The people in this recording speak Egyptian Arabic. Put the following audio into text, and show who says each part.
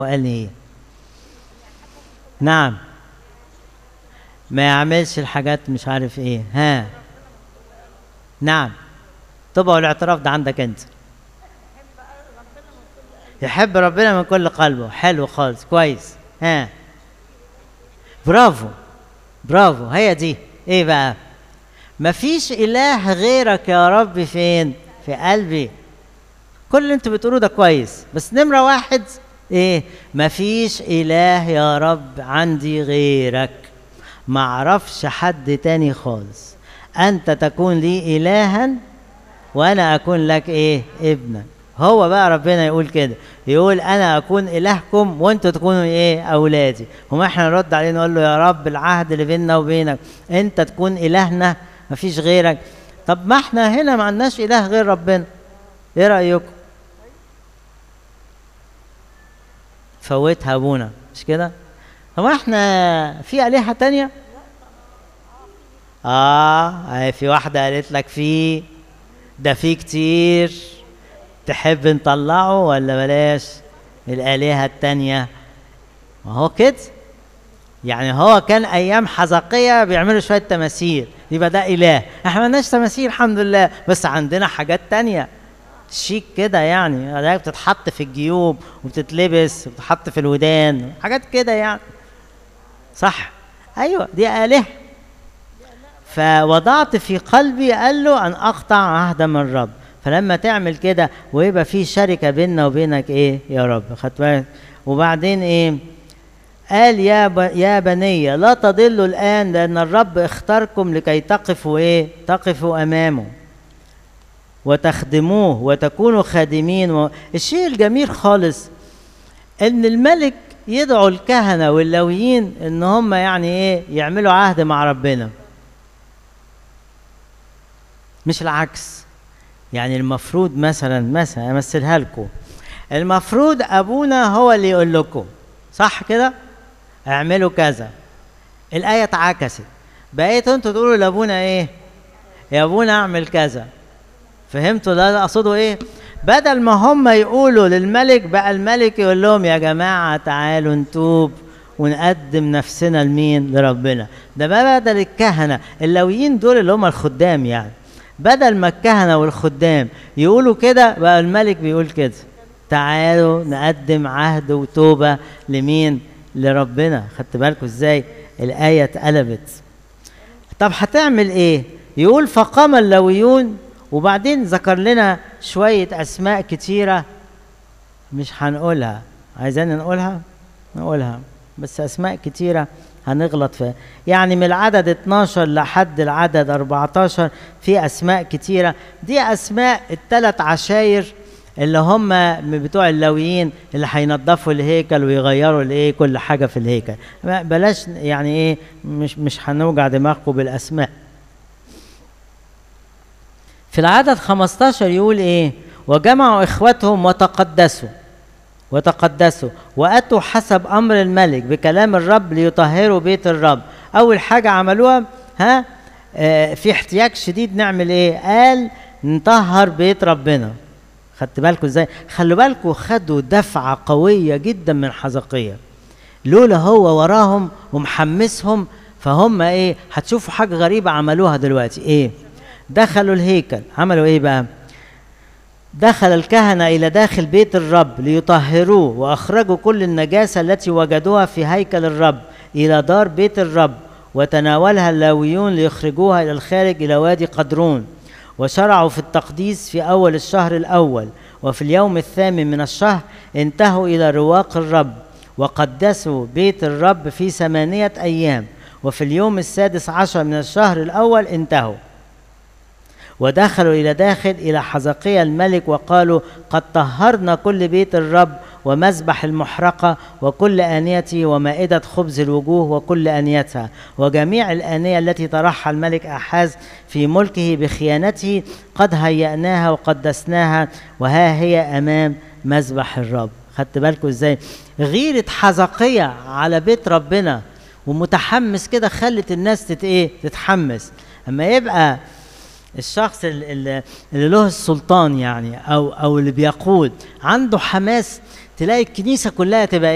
Speaker 1: وقال لي ايه نعم ما يعملش الحاجات مش عارف ايه ها نعم طبعا الاعتراف ده عندك انت يحب ربنا من كل قلبه حلو خالص كويس ها برافو برافو هي دي ايه بقى مفيش اله غيرك يا رب فين في قلبي كل اللي انتوا بتقولوه ده كويس بس نمرة واحد ايه مفيش اله يا رب عندي غيرك معرفش حد تاني خالص انت تكون لي الها وانا اكون لك ايه ابنا هو بقى ربنا يقول كده يقول انا اكون الهكم وانتوا تكونوا ايه اولادي وما احنا نرد عليه نقول له يا رب العهد اللي بيننا وبينك انت تكون الهنا مفيش غيرك طب ما احنا هنا ما عندناش اله غير ربنا ايه رايكم فوتها ابونا مش كده طب احنا في الهه تانية اه في واحده قالت لك في ده في كتير تحب نطلعه ولا بلاش الآلهة التانية ما هو كده يعني هو كان أيام حزقية بيعملوا شوية تماثيل يبقى ده إله احنا مالناش تماثيل الحمد لله بس عندنا حاجات تانية شيك كده يعني ده بتتحط في الجيوب وبتتلبس وبتتحط في الودان حاجات كده يعني صح ايوه دي آلهة فوضعت في قلبي قال له ان اقطع عهدا من الرب فلما تعمل كده ويبقى في شركه بيننا وبينك ايه يا رب خدت بالك وبعدين ايه قال يا ب... يا بني لا تضلوا الان لان الرب اختاركم لكي تقفوا ايه تقفوا امامه وتخدموه وتكونوا خادمين و... الشيء الجميل خالص ان الملك يدعو الكهنه واللويين ان هم يعني ايه يعملوا عهد مع ربنا مش العكس يعني المفروض مثلا مثلا امثلها لكم المفروض ابونا هو اللي يقول لكم صح كده اعملوا كذا الايه اتعكست بقيت انتوا تقولوا لابونا ايه يا ابونا اعمل كذا فهمتوا ده اقصده ايه بدل ما هم يقولوا للملك بقى الملك يقول لهم يا جماعه تعالوا نتوب ونقدم نفسنا لمين لربنا ده بقى بدل الكهنه اللويين دول اللي هم الخدام يعني بدل ما الكهنة والخدام يقولوا كده بقى الملك بيقول كده تعالوا نقدم عهد وتوبة لمين لربنا خدت بالكم ازاي الآية اتقلبت طب هتعمل ايه يقول فقام اللويون وبعدين ذكر لنا شوية أسماء كتيرة مش هنقولها عايزين نقولها نقولها بس أسماء كتيرة هنغلط في يعني من العدد 12 لحد العدد 14 في اسماء كتيره دي اسماء الثلاث عشاير اللي هم بتوع اللويين اللي هينضفوا الهيكل ويغيروا الايه كل حاجه في الهيكل بلاش يعني ايه مش مش هنوجع دماغكم بالاسماء في العدد 15 يقول ايه وجمعوا اخوتهم وتقدسوا وتقدسوا واتوا حسب امر الملك بكلام الرب ليطهروا بيت الرب اول حاجه عملوها ها آه في احتياج شديد نعمل ايه قال نطهر بيت ربنا خدت بالكم ازاي خلوا بالكم خدوا دفعه قويه جدا من حزقيه لولا هو وراهم ومحمسهم فهم ايه هتشوفوا حاجه غريبه عملوها دلوقتي ايه دخلوا الهيكل عملوا ايه بقى دخل الكهنة إلى داخل بيت الرب ليطهروه وأخرجوا كل النجاسة التي وجدوها في هيكل الرب إلى دار بيت الرب وتناولها اللاويون ليخرجوها إلى الخارج إلى وادي قدرون وشرعوا في التقديس في أول الشهر الأول وفي اليوم الثامن من الشهر انتهوا إلى رواق الرب وقدسوا بيت الرب في ثمانية أيام وفي اليوم السادس عشر من الشهر الأول انتهوا ودخلوا إلى داخل إلى حزقية الملك وقالوا قد طهرنا كل بيت الرب ومذبح المحرقة وكل آنيته ومائدة خبز الوجوه وكل آنيتها وجميع الآنية التي طرحها الملك أحاز في ملكه بخيانته قد هيأناها وقدسناها وها هي أمام مذبح الرب خدت بالكم ازاي غيرة حزقية على بيت ربنا ومتحمس كده خلت الناس تت ايه تتحمس اما يبقى الشخص اللي, اللي له السلطان يعني او او اللي بيقود عنده حماس تلاقي الكنيسه كلها تبقى